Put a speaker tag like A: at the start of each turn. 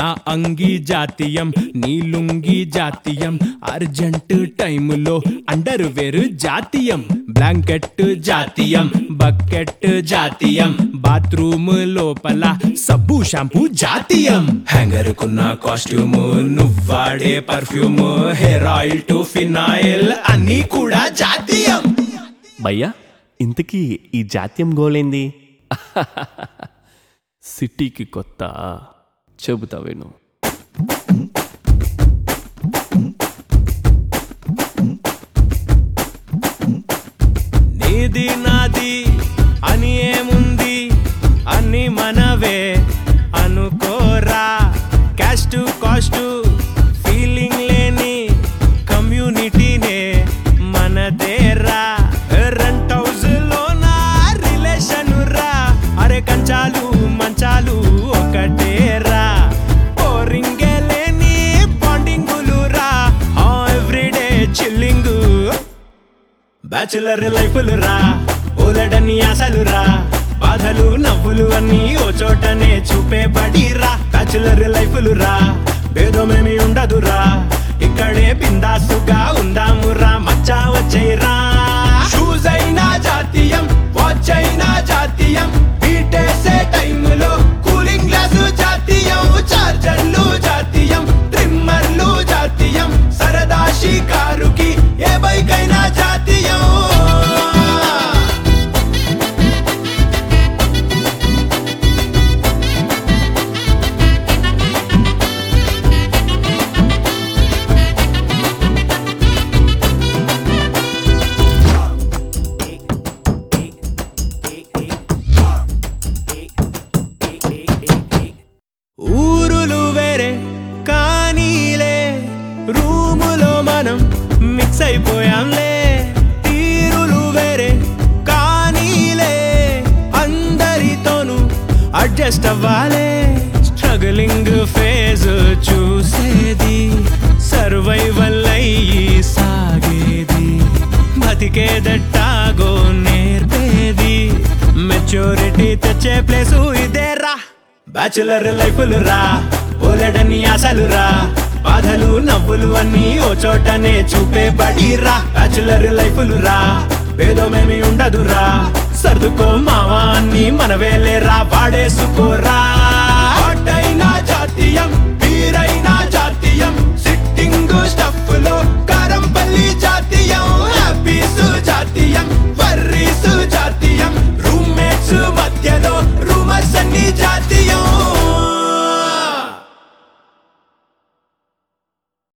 A: నా అంగి జాతీయం నీ లుంగి జాతీయం అర్జెంట్ టైములో అండర్ వేరు జాతీయం బ్లాంకెట్ జాతీయం బకెట్ జాతీయం బాత్రూమ్ లోపల సబ్బు షాంపూ జాతీయం హ్యాంగర్ కున్న కాస్ట్యూమ్ నువ్వాడే perfume hair oil to phenyl అన్నీ కూడా జాతీయం
B: భయ్యా ఇంతకీ ఈ జాత్యం గోలేంది సిటీకి కొత్త చెబుతా విను
A: నీది నాది అని ఏముంది అన్ని మనవే అనుకోరా క్యాస్ట్ కాస్ట్ ఫీలింగ్ లేని కమ్యూనిటీనే మనదేరా రెంట్ హౌస్ లోనా రిలేషన్ రా అరే కంచాలు మంచాలు ఒకటేరా బోరింగే లేని బాండింగులు రా ఎవ్రీడే చిల్లింగు బ్యాచులర్ లైఫ్లు రా ఓలడని ఆశలు రా బాధలు నవ్వులు అన్ని ఓ చోటనే చూపే బడిరా బ్యాచులర్ లైఫ్లు రా భేదమేమి ఉండదురా ఇక్కడే బిందాసుగా ఉందామురా మచ్చా వచ్చేరా షూస్ అయినా జాతీయం వాచ్ అయినా జాతీయం బీటేసే టైములో కూలింగ్ గ్లాసు జాతీయం చార్జర్లు జాతీయం ట్రిమ్మర్లు జాతీయం సరదా షికారుకి ఏ బైక్ అయినా జాతీయం ఊరులు వేరే కానీలే రూములో మనం మిక్స్ అయిపోయాంలే తీరులు వేరే కానీలే అందరితోనూ అడ్జస్ట్ అవ్వాలే స్ట్రగలింగ్ ఫేజ్ చూసేది సర్వైవల్ అయ్యి సాగేది బతికేదట్టాగో నేర్పేది మెచ్యూరిటీ తెచ్చే ప్లేసు ఇదేరా బ్యాచులర్ లైఫ్లు రా ఓలడని ఆశలు రా బాధలు నవ్వులు అన్ని ఓ చోటనే చూపే బడిరా బ్యాచులర్ లైఫ్లు రా భేదమేమి ఉండదురా సర్దుకో మావా అన్ని మనవేలేరా వాడేసుకోరా